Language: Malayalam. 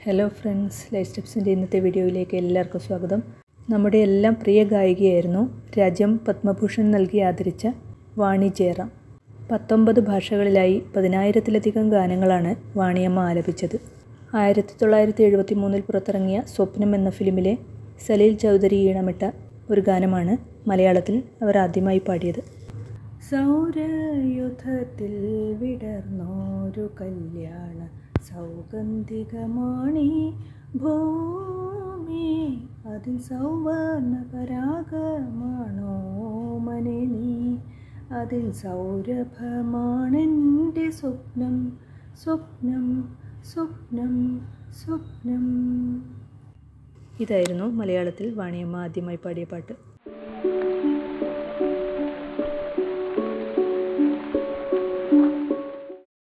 ഹലോ ഫ്രണ്ട്സ് ലൈഫ് സ്റ്റെപ്സിൻ്റെ ഇന്നത്തെ വീഡിയോയിലേക്ക് എല്ലാവർക്കും സ്വാഗതം നമ്മുടെ എല്ലാം പ്രിയ ഗായികയായിരുന്നു രാജ്യം പത്മഭൂഷൺ നൽകി ആദരിച്ച വാണി ജയറാം പത്തൊമ്പത് ഭാഷകളിലായി പതിനായിരത്തിലധികം ഗാനങ്ങളാണ് വാണിയമ്മ ആലപിച്ചത് ആയിരത്തി തൊള്ളായിരത്തി എഴുപത്തി മൂന്നിൽ പുറത്തിറങ്ങിയ സ്വപ്നം എന്ന ഫിലിമിലെ സലീൽ ചൗധരി ഈണമിട്ട ഒരു ഗാനമാണ് മലയാളത്തിൽ അവർ ആദ്യമായി പാടിയത് സൗരയുധത്തിൽ വിടർന്നോരു കല്യാണ സൗഗന്ധികമാണി ഭൂമി അതിൽ സൗവർണ പരാഗമാണോ മനെ നീ അതിൽ സൗരഭമാണെൻ്റെ സ്വപ്നം സ്വപ്നം സ്വപ്നം സ്വപ്നം ഇതായിരുന്നു മലയാളത്തിൽ വാണിയമ്മ ആദ്യമായി പാടിയ പാട്ട്